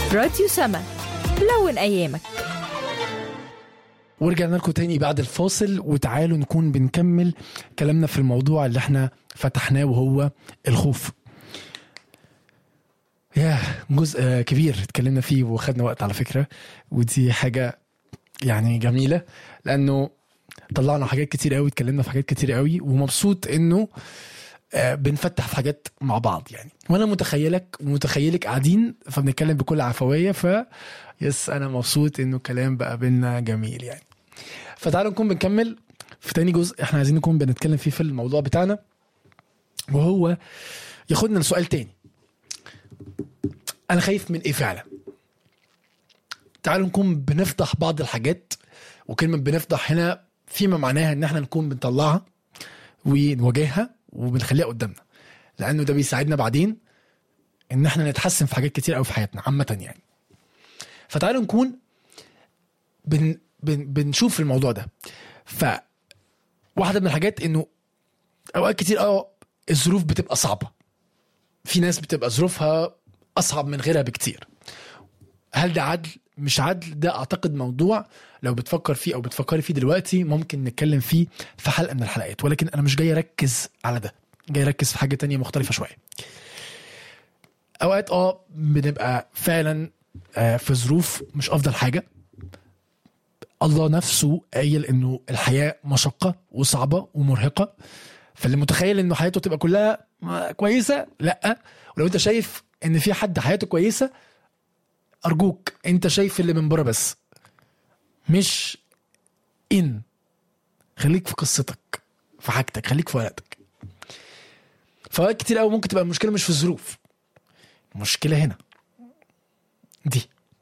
راديو سما لون أيامك ورجعنا لكم تاني بعد الفاصل وتعالوا نكون بنكمل كلامنا في الموضوع اللي احنا فتحناه وهو الخوف يا جزء آه، كبير اتكلمنا فيه وخدنا وقت على فكرة ودي حاجة يعني جميلة لأنه طلعنا حاجات كتير قوي اتكلمنا في حاجات كتير قوي ومبسوط انه آه، بنفتح في حاجات مع بعض يعني وانا متخيلك ومتخيلك قاعدين فبنتكلم بكل عفويه ف يس انا مبسوط انه الكلام بقى بينا جميل يعني فتعالوا نكون بنكمل في تاني جزء احنا عايزين نكون بنتكلم فيه في الموضوع بتاعنا وهو ياخدنا لسؤال تاني انا خايف من ايه فعلا تعالوا نكون بنفضح بعض الحاجات وكلمه بنفضح هنا فيما معناها ان احنا نكون بنطلعها ونواجهها وبنخليها قدامنا لانه ده بيساعدنا بعدين ان احنا نتحسن في حاجات كتير قوي في حياتنا عامه يعني فتعالوا نكون بن بن بنشوف الموضوع ده ف واحده من الحاجات انه اوقات كتير اه الظروف بتبقى صعبه في ناس بتبقى ظروفها اصعب من غيرها بكتير هل ده عدل مش عدل ده اعتقد موضوع لو بتفكر فيه او بتفكري فيه دلوقتي ممكن نتكلم فيه في حلقه من الحلقات ولكن انا مش جاي اركز على ده جاي اركز في حاجه تانية مختلفه شويه اوقات اه بنبقى فعلا آه، في ظروف مش افضل حاجه الله نفسه قايل انه الحياه مشقه وصعبه ومرهقه فاللي متخيل انه حياته تبقى كلها ما- كويسه لا ولو انت شايف ان في حد حياته كويسه ارجوك انت شايف اللي من بره بس مش ان خليك في قصتك في حاجتك خليك في ورقتك فوقت كتير قوي ممكن تبقى المشكله مش في الظروف المشكله هنا دي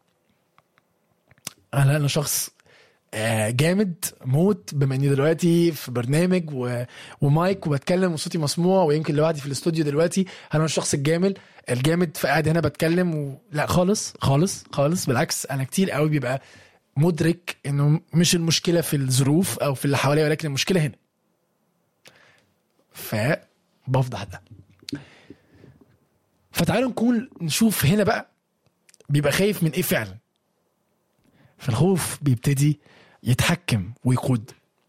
انا انا شخص آه، جامد موت بما اني دلوقتي في برنامج و... ومايك وبتكلم وصوتي مسموع ويمكن لوحدي في الاستوديو دلوقتي انا الشخص الجامد الجامد فقاعد هنا بتكلم و... لا خالص خالص خالص بالعكس انا كتير قوي بيبقى مدرك انه مش المشكله في الظروف او في اللي حواليا ولكن المشكله هنا فبفضح ده فتعالوا نكون نشوف هنا بقى بيبقى خايف من ايه فعلا فالخوف بيبتدي يتحكم ويقود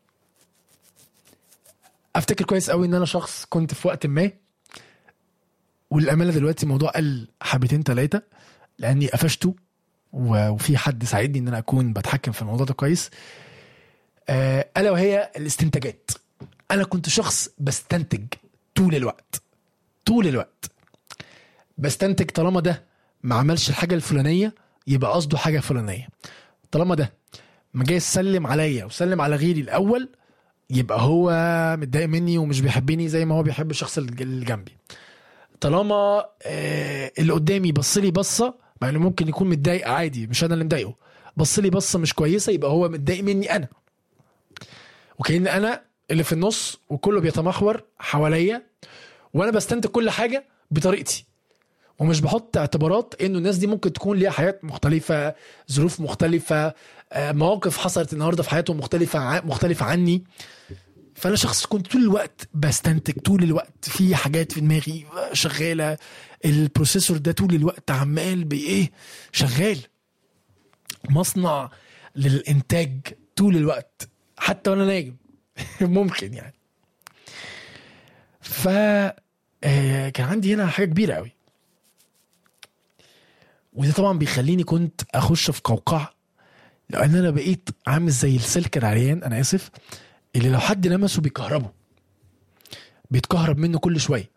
افتكر كويس قوي ان انا شخص كنت في وقت ما وللامانه دلوقتي الموضوع قل حبتين ثلاثه لاني قفشته و- وفي حد ساعدني ان انا اكون بتحكم في الموضوع ده كويس آه، الا وهي الاستنتاجات انا كنت شخص بستنتج طول الوقت طول الوقت بستنتج طالما ده ما عملش الحاجه الفلانيه يبقى قصده حاجه فلانيه طالما ده ما جاي يسلم عليا وسلم على غيري الاول يبقى هو متضايق مني ومش بيحبني زي ما هو بيحب الشخص اللي اللي جنبي طالما آه اللي قدامي بص لي بصه مع انه ممكن يكون متضايق عادي مش انا اللي مضايقه بص لي بصه مش كويسه يبقى هو متضايق مني انا وكأن انا اللي في النص وكله بيتمحور حواليا وانا بستنتج كل حاجه بطريقتي ومش بحط اعتبارات انه الناس دي ممكن تكون ليها حياه مختلفه ظروف مختلفه آه، مواقف حصلت النهارده في حياتهم مختلفه ع- مختلفه عني فانا شخص كنت طول الوقت بستنتج طول الوقت في حاجات في دماغي شغاله البروسيسور ده طول الوقت عمال بايه شغال مصنع للانتاج طول الوقت حتى وانا نايم ممكن يعني ف آه، كان عندي هنا حاجه كبيره قوي وده طبعا بيخليني كنت اخش في قوقعه لان انا بقيت عامل زي السلك العريان انا اسف اللي لو حد لمسه بيكهربه بيتكهرب منه كل شويه